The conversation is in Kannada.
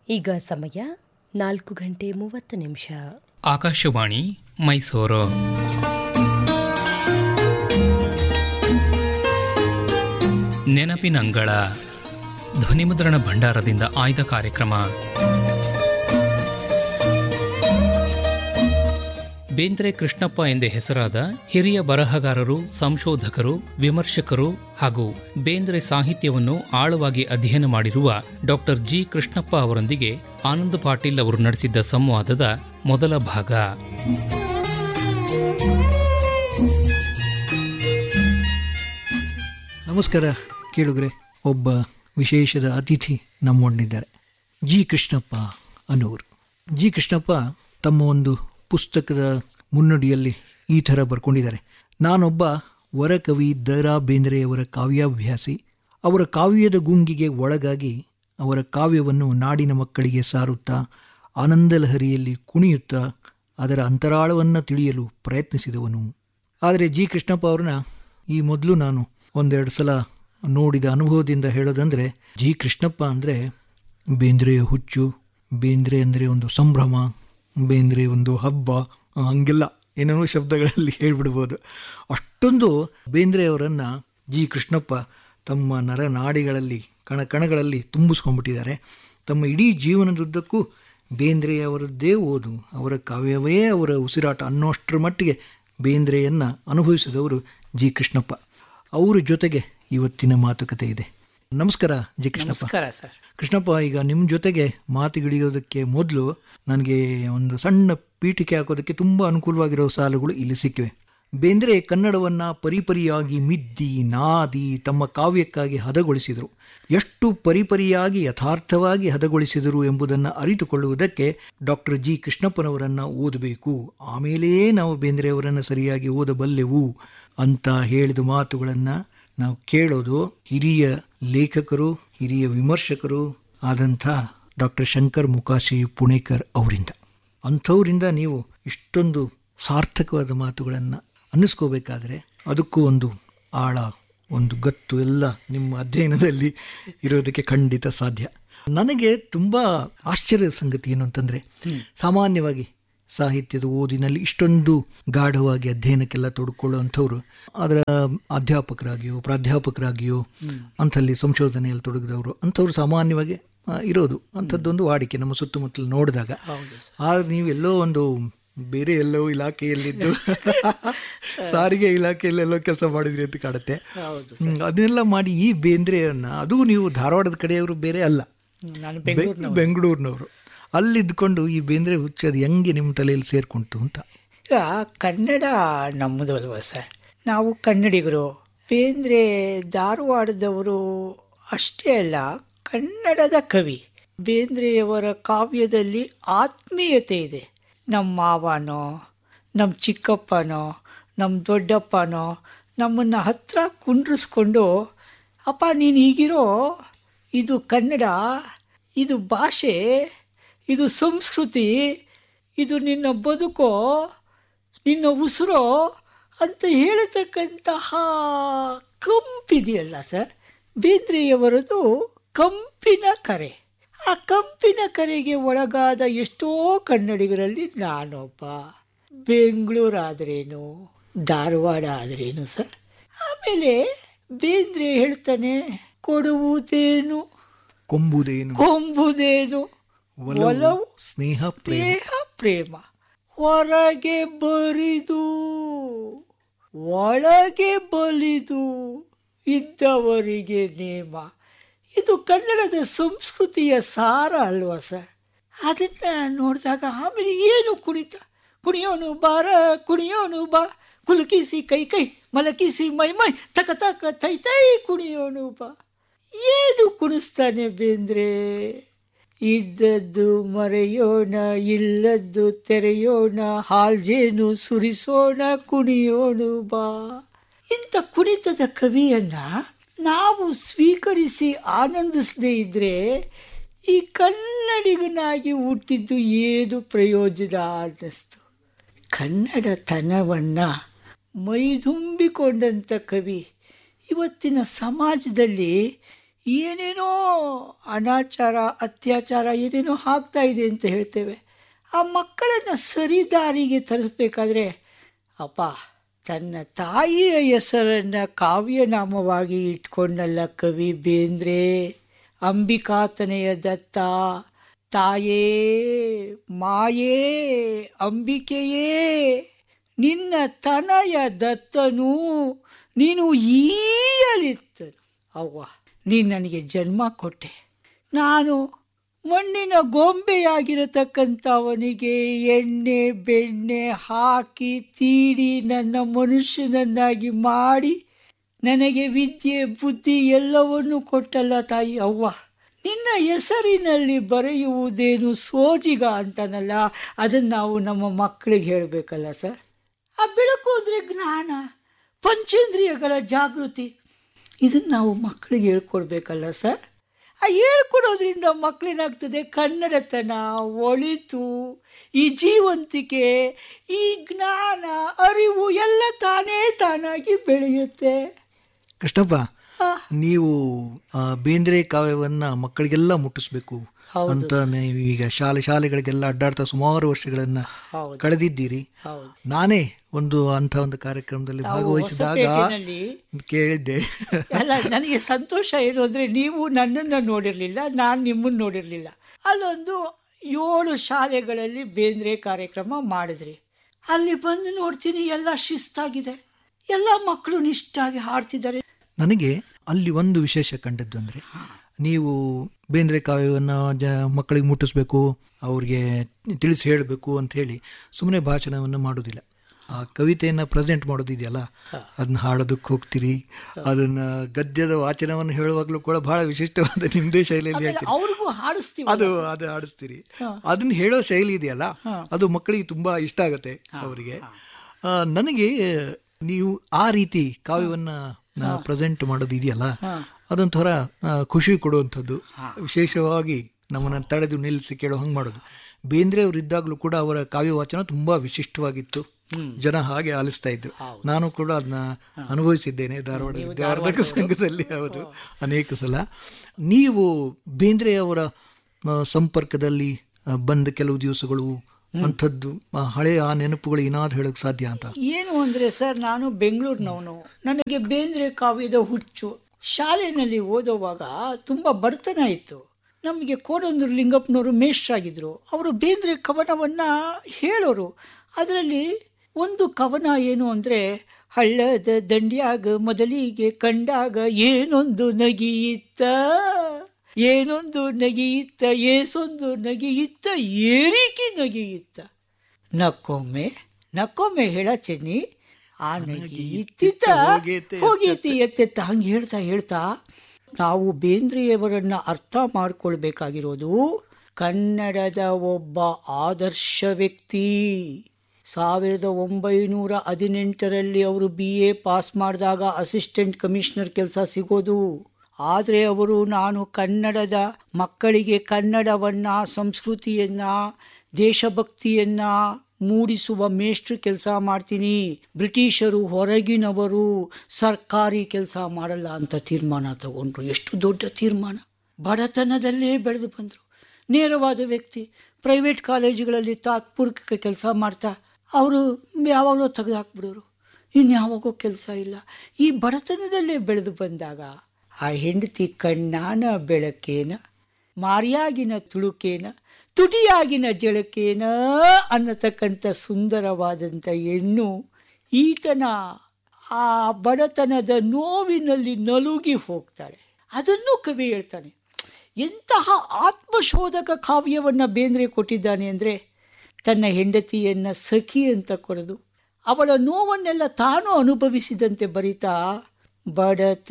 ಈಗ ಸಮಯ ನಾಲ್ಕು ಗಂಟೆ ಮೂವತ್ತು ನಿಮಿಷ ಆಕಾಶವಾಣಿ ಮೈಸೂರು ನೆನಪಿನಂಗಳ ಧ್ವನಿಮುದ್ರಣ ಭಂಡಾರದಿಂದ ಆಯ್ದ ಕಾರ್ಯಕ್ರಮ ಬೇಂದ್ರೆ ಕೃಷ್ಣಪ್ಪ ಎಂದೇ ಹೆಸರಾದ ಹಿರಿಯ ಬರಹಗಾರರು ಸಂಶೋಧಕರು ವಿಮರ್ಶಕರು ಹಾಗೂ ಬೇಂದ್ರೆ ಸಾಹಿತ್ಯವನ್ನು ಆಳವಾಗಿ ಅಧ್ಯಯನ ಮಾಡಿರುವ ಡಾಕ್ಟರ್ ಜಿ ಕೃಷ್ಣಪ್ಪ ಅವರೊಂದಿಗೆ ಆನಂದ್ ಪಾಟೀಲ್ ಅವರು ನಡೆಸಿದ್ದ ಸಂವಾದದ ಮೊದಲ ಭಾಗ ನಮಸ್ಕಾರ ಕೇಳುಗರೆ ಒಬ್ಬ ವಿಶೇಷದ ಅತಿಥಿ ನಮ್ಮೊಂದಿದ್ದಾರೆ ಜಿ ಕೃಷ್ಣಪ್ಪ ಅನ್ನೋರು ಜಿ ಕೃಷ್ಣಪ್ಪ ತಮ್ಮ ಒಂದು ಪುಸ್ತಕದ ಮುನ್ನುಡಿಯಲ್ಲಿ ಈ ಥರ ಬರ್ಕೊಂಡಿದ್ದಾರೆ ನಾನೊಬ್ಬ ವರಕವಿ ದ ರಾ ಬೇಂದ್ರೆಯವರ ಕಾವ್ಯಾಭ್ಯಾಸಿ ಅವರ ಕಾವ್ಯದ ಗುಂಗಿಗೆ ಒಳಗಾಗಿ ಅವರ ಕಾವ್ಯವನ್ನು ನಾಡಿನ ಮಕ್ಕಳಿಗೆ ಸಾರುತ್ತಾ ಆನಂದಲಹರಿಯಲ್ಲಿ ಕುಣಿಯುತ್ತಾ ಅದರ ಅಂತರಾಳವನ್ನು ತಿಳಿಯಲು ಪ್ರಯತ್ನಿಸಿದವನು ಆದರೆ ಜಿ ಕೃಷ್ಣಪ್ಪ ಅವ್ರನ್ನ ಈ ಮೊದಲು ನಾನು ಒಂದೆರಡು ಸಲ ನೋಡಿದ ಅನುಭವದಿಂದ ಹೇಳೋದಂದರೆ ಜಿ ಕೃಷ್ಣಪ್ಪ ಅಂದರೆ ಬೇಂದ್ರೆಯ ಹುಚ್ಚು ಬೇಂದ್ರೆ ಅಂದರೆ ಒಂದು ಸಂಭ್ರಮ ಬೇಂದ್ರೆ ಒಂದು ಹಬ್ಬ ಹಂಗೆಲ್ಲ ಏನೇನೋ ಶಬ್ದಗಳಲ್ಲಿ ಹೇಳ್ಬಿಡ್ಬೋದು ಅಷ್ಟೊಂದು ಬೇಂದ್ರೆಯವರನ್ನು ಜಿ ಕೃಷ್ಣಪ್ಪ ತಮ್ಮ ನರನಾಡಿಗಳಲ್ಲಿ ಕಣಕಣಗಳಲ್ಲಿ ತುಂಬಿಸ್ಕೊಂಡ್ಬಿಟ್ಟಿದ್ದಾರೆ ತಮ್ಮ ಇಡೀ ಜೀವನದುದ್ದಕ್ಕೂ ಬೇಂದ್ರೆಯವರದ್ದೇ ಓದು ಅವರ ಕಾವ್ಯವೇ ಅವರ ಉಸಿರಾಟ ಅನ್ನೋಷ್ಟರ ಮಟ್ಟಿಗೆ ಬೇಂದ್ರೆಯನ್ನು ಅನುಭವಿಸಿದವರು ಜಿ ಕೃಷ್ಣಪ್ಪ ಅವರ ಜೊತೆಗೆ ಇವತ್ತಿನ ಮಾತುಕತೆ ಇದೆ ನಮಸ್ಕಾರ ಜಿ ಕೃಷ್ಣಪ್ಪ ನಮಸ್ಕಾರ ಸರ್ ಕೃಷ್ಣಪ್ಪ ಈಗ ನಿಮ್ಮ ಜೊತೆಗೆ ಮಾತುಗಿಳಿಯೋದಕ್ಕೆ ಮೊದಲು ನನಗೆ ಒಂದು ಸಣ್ಣ ಪೀಠಿಕೆ ಹಾಕೋದಕ್ಕೆ ತುಂಬ ಅನುಕೂಲವಾಗಿರೋ ಸಾಲುಗಳು ಇಲ್ಲಿ ಸಿಕ್ಕಿವೆ ಬೇಂದ್ರೆ ಕನ್ನಡವನ್ನು ಪರಿಪರಿಯಾಗಿ ಮಿದ್ದಿ ನಾದಿ ತಮ್ಮ ಕಾವ್ಯಕ್ಕಾಗಿ ಹದಗೊಳಿಸಿದರು ಎಷ್ಟು ಪರಿಪರಿಯಾಗಿ ಯಥಾರ್ಥವಾಗಿ ಹದಗೊಳಿಸಿದರು ಎಂಬುದನ್ನು ಅರಿತುಕೊಳ್ಳುವುದಕ್ಕೆ ಡಾಕ್ಟರ್ ಜಿ ಕೃಷ್ಣಪ್ಪನವರನ್ನು ಓದಬೇಕು ಆಮೇಲೆಯೇ ನಾವು ಬೇಂದ್ರೆಯವರನ್ನು ಸರಿಯಾಗಿ ಓದಬಲ್ಲೆವು ಅಂತ ಹೇಳಿದ ಮಾತುಗಳನ್ನು ನಾವು ಕೇಳೋದು ಹಿರಿಯ ಲೇಖಕರು ಹಿರಿಯ ವಿಮರ್ಶಕರು ಆದಂಥ ಡಾಕ್ಟರ್ ಶಂಕರ್ ಮುಕಾಶಿ ಪುಣೇಕರ್ ಅವರಿಂದ ಅಂಥವರಿಂದ ನೀವು ಇಷ್ಟೊಂದು ಸಾರ್ಥಕವಾದ ಮಾತುಗಳನ್ನು ಅನ್ನಿಸ್ಕೋಬೇಕಾದ್ರೆ ಅದಕ್ಕೂ ಒಂದು ಆಳ ಒಂದು ಗತ್ತು ಎಲ್ಲ ನಿಮ್ಮ ಅಧ್ಯಯನದಲ್ಲಿ ಇರೋದಕ್ಕೆ ಖಂಡಿತ ಸಾಧ್ಯ ನನಗೆ ತುಂಬ ಆಶ್ಚರ್ಯದ ಸಂಗತಿ ಏನು ಅಂತಂದರೆ ಸಾಮಾನ್ಯವಾಗಿ ಸಾಹಿತ್ಯದ ಓದಿನಲ್ಲಿ ಇಷ್ಟೊಂದು ಗಾಢವಾಗಿ ಅಧ್ಯಯನಕ್ಕೆಲ್ಲ ತೊಡ್ಕೊಳ್ಳುವಂಥವ್ರು ಅದರ ಅಧ್ಯಾಪಕರಾಗಿಯೋ ಪ್ರಾಧ್ಯಾಪಕರಾಗಿಯೋ ಅಂಥಲ್ಲಿ ಸಂಶೋಧನೆಯಲ್ಲಿ ತೊಡಗಿದವರು ಅಂಥವ್ರು ಸಾಮಾನ್ಯವಾಗಿ ಆ, ಇರೋದು ಅಂಥದ್ದೊಂದು ವಾಡಿಕೆ ನಮ್ಮ ಸುತ್ತಮುತ್ತಲು ನೋಡಿದಾಗ ಆದ್ರೆ ನೀವು ಎಲ್ಲೋ ಒಂದು ಬೇರೆ ಎಲ್ಲೋ ಇಲಾಖೆಯಲ್ಲಿದ್ದು ಸಾರಿಗೆ ಇಲಾಖೆಯಲ್ಲೆಲ್ಲೋ ಕೆಲಸ ಮಾಡಿದ್ರಿ ಅಂತ ಕಾಡುತ್ತೆ ಹ್ಮ್, ಅದನ್ನೆಲ್ಲ ಮಾಡಿ ಈ ಬೇಂದ್ರೆಯನ್ನ ಅದು ನೀವು ಧಾರವಾಡದ ಕಡೆಯವರು ಬೇರೆ ಅಲ್ಲ ನಾನು ಬೆ- ಬೆಂಗಳೂರಿನವರು ಅಲ್ಲಿದ್ಕೊಂಡು ಈ ಬೇಂದ್ರೆ ಹುಚ್ಚು ಅದು ಹೆಂಗೆ ನಿಮ್ಮ ತಲೆಯಲ್ಲಿ ಸೇರ್ಕೊಂತು ಅಂತ ಈಗ ಕನ್ನಡ ನಮ್ಮದು ಅಲ್ವಾ ಸರ್ ನಾವು ಕನ್ನಡಿಗರು ಬೇಂದ್ರೆ ಧಾರವಾಡದವರು ಅಷ್ಟೇ ಅಲ್ಲ ಕನ್ನಡದ ಕವಿ ಬೇಂದ್ರೆಯವರ ಕಾವ್ಯದಲ್ಲಿ ಆತ್ಮೀಯತೆ ಇದೆ ನಮ್ಮ ಮಾವನೋ ನಮ್ಮ ಚಿಕ್ಕಪ್ಪನೋ ನಮ್ಮ ದೊಡ್ಡಪ್ಪನೋ ನಮ್ಮನ್ನು ಹತ್ರ ಕುಂಡ್ರಿಸ್ಕೊಂಡು ಅಪ್ಪ ನೀನು ಹೀಗಿರೋ ಇದು ಕನ್ನಡ ಇದು ಭಾಷೆ ಇದು ಸಂಸ್ಕೃತಿ ಇದು ನಿನ್ನ ಬದುಕೋ ನಿನ್ನ ಉಸಿರೋ ಅಂತ ಹೇಳತಕ್ಕಂತಹ ಕಂಪಿದೆಯಲ್ಲ ಸರ್ ಬೇಂದ್ರೆಯವರದು ಕಂಪಿನ ಕರೆ ಆ ಕಂಪಿನ ಕರೆಗೆ ಒಳಗಾದ ಎಷ್ಟೋ ಕನ್ನಡಿಗರಲ್ಲಿ ನಾನೊಬ್ಬ ಬೆಂಗಳೂರಾದ್ರೇನು ಧಾರವಾಡ ಆದ್ರೇನು ಸರ್ ಆಮೇಲೆ ಬೇಂದ್ರೆ ಹೇಳ್ತಾನೆ ಕೊಡುವುದೇನು ಕೊಂಬುದೇನು ಕೊಂಬುದೇನು ಒಲವು, ಒಲವು ಸ್ನೇಹ, ಪ್ರೇಮ. ಸ್ನೇಹ ಪ್ರೇಮ ಹೊರಗೆ ಬರಿದು ಒಳಗೆ ಬಲಿದು ಇದ್ದವರಿಗೆ ನೇಮ ಇದು ಕನ್ನಡದ ಸಂಸ್ಕೃತಿಯ ಸಾರ ಅಲ್ವಾ ಸರ್ ಅದನ್ನ ನೋಡಿದಾಗ ಆಮೇಲೆ ಏನು ಕುಣಿತ ಕುಣಿಯೋನು ಬಾರ ಕುಣಿಯೋನು ಬಾ ಕುಲುಕಿಸಿ ಕೈ ಕೈ ಮಲಕಿಸಿ ಮೈ ಮೈ ತಕ ತಕ ತೈ ತೈ ಕುಣಿಯೋನು ಬಾ ಏನು ಕುಣಿಸ್ತಾನೆ ಬೇಂದ್ರೆ ಇದ್ದದ್ದು ಮರೆಯೋಣ ಇಲ್ಲದ್ದು ತೆರೆಯೋಣ ಹಾಲ್ಜೇನು ಸುರಿಸೋಣ ಕುಣಿಯೋಣ ಬಾ ಇಂಥ ಕುಣಿತದ ಕವಿಯನ್ನ ನಾವು ಸ್ವೀಕರಿಸಿ ಆನಂದಿಸದೇ ಇದ್ರೆ ಈ ಕನ್ನಡಿಗನಾಗಿ ಹುಟ್ಟಿದ್ದು ಏನು ಪ್ರಯೋಜನ ಅನ್ನಿಸ್ತು ಕನ್ನಡತನವನ್ನು ಮೈದುಂಬಿಕೊಂಡಂಥ ಕವಿ ಇವತ್ತಿನ ಸಮಾಜದಲ್ಲಿ ಏನೇನೋ ಅನಾಚಾರ ಅತ್ಯಾಚಾರ ಏನೇನೋ ಆಗ್ತಾ ಇದೆ ಅಂತ ಹೇಳ್ತೇವೆ ಆ ಮಕ್ಕಳನ್ನು ಸರಿ ದಾರಿಗೆ ತರಿಸ್ಬೇಕಾದ್ರೆ ಅಪ್ಪ ತನ್ನ ತಾಯಿಯ ಹೆಸರನ್ನು ಕಾವ್ಯನಾಮವಾಗಿ ಇಟ್ಕೊಂಡಲ್ಲ ಕವಿ ಬೇಂದ್ರೆ ಅಂಬಿಕಾತನೆಯ ದತ್ತ ತಾಯೇ ಮಾಯೇ ಅಂಬಿಕೆಯೇ ನಿನ್ನ ತನಯ ದತ್ತನು ನೀನು ಈಯಲಿತ್ತನು ಅವ್ವ ನೀನು ನನಗೆ ಜನ್ಮ ಕೊಟ್ಟೆ ನಾನು ಮಣ್ಣಿನ ಗೊಂಬೆಯಾಗಿರತಕ್ಕಂಥವನಿಗೆ ಎಣ್ಣೆ ಬೆಣ್ಣೆ ಹಾಕಿ ತೀಡಿ ನನ್ನ ಮನುಷ್ಯನನ್ನಾಗಿ ಮಾಡಿ ನನಗೆ ವಿದ್ಯೆ ಬುದ್ಧಿ ಎಲ್ಲವನ್ನೂ ಕೊಟ್ಟಲ್ಲ ತಾಯಿ ಅವ್ವ ನಿನ್ನ ಹೆಸರಿನಲ್ಲಿ ಬರೆಯುವುದೇನು ಸೋಜಿಗ ಅಂತನಲ್ಲ ಅದನ್ನು ನಾವು ನಮ್ಮ ಮಕ್ಕಳಿಗೆ ಹೇಳಬೇಕಲ್ಲ ಸರ್ ಆ ಬೆಳಕು ಅಂದರೆ ಜ್ಞಾನ ಪಂಚೇಂದ್ರಿಯಗಳ ಜಾಗೃತಿ ಇದನ್ನು ನಾವು ಮಕ್ಕಳಿಗೆ ಹೇಳ್ಕೊಡ್ಬೇಕಲ್ಲ ಸರ್ ಆ ಹೇಳ್ಕೊಡೋದ್ರಿಂದ ಮಕ್ಕಳೇನಾಗ್ತದೆ ಕನ್ನಡತನ ಒಳಿತು ಈ ಜೀವಂತಿಕೆ ಈ ಜ್ಞಾನ ಅರಿವು ಎಲ್ಲ ತಾನೇ ತಾನಾಗಿ ಬೆಳೆಯುತ್ತೆ ಕೃಷ್ಣಪ್ಪ ಆ, ನೀವು ಆ, ಬೇಂದ್ರೆ ಕಾವ್ಯವನ್ನ ಮಕ್ಕಳಿಗೆಲ್ಲ ಮುಟ್ಟಿಸ್ಬೇಕು ಹೌದು ಅಂತ ನೀವು ಈಗ ಶಾಲೆ ಶಾಲೆಗಳಿಗೆಲ್ಲ ಅಡ್ಡಾಡ್ತಾ ಸುಮಾರು ವರ್ಷಗಳನ್ನ ಹೌದು ಕಳೆದಿದ್ದೀರಿ ಹೌದು ನಾನೇ ಒಂದು ಅಂಥ ಒಂದು ಕಾರ್ಯಕ್ರಮದಲ್ಲಿ ನಾವು ಭಾಗವಹಿಸಿದಾಗ ಹೊಸಪೇಟೆನಲ್ಲಿ ಕೇಳಿದ್ದೆ ಅಲ್ಲ ನನಗೆ ಸಂತೋಷ ಏನು ಅಂದರೆ ನೀವು ನನ್ನನ್ನು ನೋಡಿರಲಿಲ್ಲ ನಾನು ನಿಮ್ಮನ್ನು ನೋಡಿರಲಿಲ್ಲ ಅಲ್ಲೊಂದು ಏಳು ಶಾಲೆಗಳಲ್ಲಿ ಬೇಂದ್ರೆ ಕಾರ್ಯಕ್ರಮ ಮಾಡಿದ್ರಿ ಅಲ್ಲಿ ಬಂದು ನೋಡ್ತೀನಿ ಎಲ್ಲ ಶಿಸ್ತಾಗಿದೆ ಎಲ್ಲ ಮಕ್ಕಳು ನಿಷ್ಠಾಗಿ ಹಾಡ್ತಿದ್ದಾರೆ ನನಗೆ ಅಲ್ಲಿ ಒಂದು ವಿಶೇಷ ಕಂಡದ್ದು ಅಂದರೆ ನೀವು ಬೇಂದ್ರೆ ಕಾವ್ಯವನ್ನು ಜ ಮಕ್ಕಳಿಗೆ ಮುಟ್ಟಿಸ್ಬೇಕು ಅವ್ರಿಗೆ ತಿಳಿಸಿ ಹೇಳಬೇಕು ಅಂತ ಹೇಳಿ ಸುಮ್ಮನೆ ಭಾಷಣವನ್ನು ಮಾಡೋದಿಲ್ಲ ಆ ಕವಿತೆಯನ್ನು ಪ್ರೆಸೆಂಟ್ ಮಾಡೋದಿದೆಯಲ್ಲ ಅದನ್ನ ಹಾಡೋದಕ್ಕೆ ಹೋಗ್ತೀರಿ ಅದನ್ನ ಗದ್ಯದ ವಾಚನವನ್ನು ಹೇಳುವಾಗಲೂ ಕೂಡ ಬಹಳ ವಿಶಿಷ್ಟವಾದ ನಿಮ್ಮದೇ ಶೈಲಿಯಲ್ಲಿ ಹೇಳ್ತೀರಿ ಅವ್ರಿಗೂ ಹಾಡಿಸ್ತೀವಿ ಅದು ಅದು ಆಡಿಸ್ತೀರಿ ಅದನ್ನ ಹೇಳೋ ಶೈಲಿ ಇದೆಯಲ್ಲ ಅದು ಮಕ್ಕಳಿಗೆ ತುಂಬಾ ಇಷ್ಟ ಆಗುತ್ತೆ ಅವರಿಗೆ ಆ, ನನಗೆ ನೀವು ಆ ರೀತಿ ಕಾವ್ಯವನ್ನ ಪ್ರೆಸೆಂಟ್ ಮಾಡೋದು ಇದೆಯಲ್ಲ ಅದೊಂಥರ ಆ, ಖುಷಿ ಕೊಡುವಂಥದ್ದು ವಿಶೇಷವಾಗಿ ನಮ್ಮನ್ನ ತಡೆದು ನಿಲ್ಲಿಸಿ ಕೇಳೋ ಹಂಗೆ ಮಾಡೋದು ಬೇಂದ್ರೆ ಅವರು ಇದ್ದಾಗಲೂ ಕೂಡ ಅವರ ಕಾವ್ಯ ವಾಚನ ತುಂಬಾ ವಿಶಿಷ್ಟವಾಗಿತ್ತು ಜನ ಹಾಗೆ ಆಲಿಸ್ತಾ ಇದ್ರು ನಾನು ಕೂಡ ಅದನ್ನ ಅನುಭವಿಸಿದ್ದೇನೆ ಧಾರವಾಡ ವಿದ್ಯಾವರ್ಧಕ ಸಂಘದಲ್ಲಿ ಹೌದು ಅನೇಕ ಸಲ ನೀವು ಬೇಂದ್ರೆ ಅವರ ಆ, ಸಂಪರ್ಕದಲ್ಲಿ ಆ, ಬಂದ ಕೆಲವು ದಿವಸಗಳು ಅಂಥದ್ದು ಆ, ಹಳೆಯ ಆ ನೆನಪುಗಳು ಏನಾದ್ರು ಹೇಳಕ್ ಸಾಧ್ಯ ಅಂತ ಏನು ಅಂದರೆ ಸರ್ ನಾನು ಬೆಂಗಳೂರಿನವನು ನನಗೆ ಬೇಂದ್ರೆ ಕಾವ್ಯದ ಹುಚ್ಚು ಶಾಲೆಯಲ್ಲಿ ಓದುವಾಗ ತುಂಬ ಬಡತನ ಇತ್ತು ನಮಗೆ ಕೋಡಂದೂರು ಲಿಂಗಪ್ಪನವರು ಮೇಷ್ಟ್ರಾಗಿದ್ದರು ಅವರು ಬೇಂದ್ರೆ ಕವನವನ್ನು ಹೇಳೋರು ಅದರಲ್ಲಿ ಒಂದು ಕವನ ಏನು ಅಂದರೆ ಹಳ್ಳದ ದಂಡ್ಯಾಗ ಮೊದಲಿಗೆ ಕಂಡಾಗ ಏನೊಂದು ನಗಿಯಿತ್ತ ಏನೊಂದು ನಗಿಯಿತ್ತ ಏಸೊಂದು ನಗಿಯಿತ್ತ ಏರಿಕೆ ನಗಿಯಿತ್ತ ನಕ್ಕೊಮ್ಮೆ ನಕ್ಕೊಮ್ಮೆ ಹೇಳ ಚೆನ್ನಿ ಆ ನಗಿ ಇತ್ತಿತ್ತ ಹೋಗೈತೆ ಹೋಗೈತಿ ಎತ್ತೆತ್ತ ಹಂಗೆ ಹೇಳ್ತಾ ಹೇಳ್ತಾ ನಾವು ಬೇಂದ್ರೆಯವರನ್ನ ಅರ್ಥ ಮಾಡ್ಕೊಳ್ಬೇಕಾಗಿರೋದು ಕನ್ನಡದ ಒಬ್ಬ ಆದರ್ಶ ವ್ಯಕ್ತಿ ಸಾವಿರದ ಒಂಬೈನೂರ ಹದಿನೆಂಟರಲ್ಲಿ ಅವರು ಬಿ ಎ ಪಾಸ್ ಮಾಡಿದಾಗ ಅಸಿಸ್ಟೆಂಟ್ ಕಮಿಷನರ್ ಕೆಲಸ ಸಿಗೋದು ಆದರೆ ಅವರು ನಾನು ಕನ್ನಡದ ಮಕ್ಕಳಿಗೆ ಕನ್ನಡವನ್ನು ಸಂಸ್ಕೃತಿಯನ್ನು ದೇಶಭಕ್ತಿಯನ್ನು ಮೂಡಿಸುವ ಮೇಷ್ಟ್ರು ಕೆಲಸ ಮಾಡ್ತೀನಿ ಬ್ರಿಟಿಷರು ಹೊರಗಿನವರು ಸರ್ಕಾರಿ ಕೆಲಸ ಮಾಡಲ್ಲ ಅಂತ ತೀರ್ಮಾನ ತಗೊಂಡ್ರು ಎಷ್ಟು ದೊಡ್ಡ ತೀರ್ಮಾನ ಬಡತನದಲ್ಲೇ ಬೆಳೆದು ಬಂದರು ನೇರವಾದ ವ್ಯಕ್ತಿ ಪ್ರೈವೇಟ್ ಕಾಲೇಜುಗಳಲ್ಲಿ ತಾತ್ಪೂರ್ಕ ಕೆಲಸ ಮಾಡ್ತಾ ಅವರು ಯಾವಾಗಲೂ ತೆಗೆದುಹಾಕ್ಬಿಡೋರು ಇನ್ಯಾವಾಗೋ ಕೆಲಸ ಇಲ್ಲ ಈ ಬಡತನದಲ್ಲೇ ಬೆಳೆದು ಬಂದಾಗ ಆ ಹೆಂಡತಿ ಕಣ್ಣಾನ ಬೆಳಕೇನ ಮಾರಿಯಾಗಿನ ತುಳುಕೇನ ತುಟಿಯಾಗಿನ ಜಳಕೇನ ಅನ್ನತಕ್ಕಂಥ ಸುಂದರವಾದಂಥ ಹೆಣ್ಣು ಈತನ ಆ ಬಡತನದ ನೋವಿನಲ್ಲಿ ನಲುಗಿ ಹೋಗ್ತಾಳೆ ಅದನ್ನು ಕವಿ ಹೇಳ್ತಾನೆ ಎಂತಹ ಆತ್ಮಶೋಧಕ ಕಾವ್ಯವನ್ನು ಬೇಂದ್ರೆ ಕೊಟ್ಟಿದ್ದಾನೆ ಅಂದರೆ ತನ್ನ ಹೆಂಡತಿಯನ್ನು ಸಖಿ ಅಂತ ಕೊರೆದು ಅವಳ ನೋವನ್ನೆಲ್ಲ ತಾನು ಅನುಭವಿಸಿದಂತೆ ಬರಿತಾ ಬಡತ